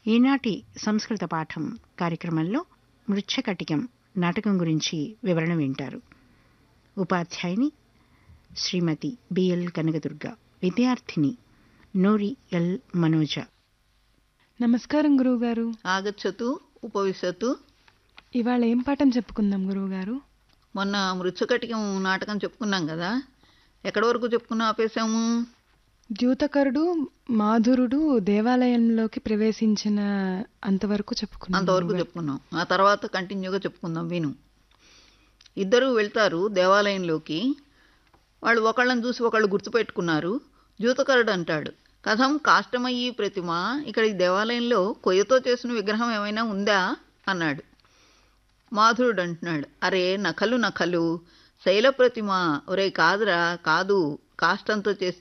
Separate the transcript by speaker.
Speaker 1: ఈనాటి సంస్కృత పాఠం కార్యక్రమంలో మృచ్ఛకటికం నాటకం గురించి వివరణ వింటారు ఉపాధ్యాయుని శ్రీమతి బిఎల్ కనకదుర్గ విద్యార్థిని నోరి ఎల్ మనోజ
Speaker 2: నమస్కారం గురువుగారు
Speaker 3: ఆగచ్చతు ఉపవిశతు
Speaker 2: ఇవాళ ఏం పాఠం చెప్పుకుందాం గురువుగారు
Speaker 3: మొన్న మృత్యుకటికం నాటకం చెప్పుకున్నాం కదా ఎక్కడి వరకు చెప్పుకున్నాం ఆపేసాము
Speaker 2: ద్యూతకరుడు మాధురుడు దేవాలయంలోకి ప్రవేశించిన అంతవరకు చెప్పుకున్నాం
Speaker 3: అంతవరకు
Speaker 2: గురువుగారు.
Speaker 3: చెప్పుకున్నాం ఆ తర్వాత కంటిన్యూగా చెప్పుకుందాం విను ఇద్దరు వెళ్తారు దేవాలయంలోకి వాళ్ళు ఒకళ్ళని చూసి ఒకళ్ళు గుర్తుపెట్టుకున్నారు ద్యూతకరుడు అంటాడు కథం కాష్టమయ్యి ప్రతిమ ఇక్కడ ఈ దేవాలయంలో కొయ్యతో చేసిన విగ్రహం ఏమైనా ఉందా అన్నాడు మాధురుడు అంటున్నాడు అరే నకలు నకలు శైల ప్రతిమ ఒరే కాదురా కాదు కాష్టంతో చేసిన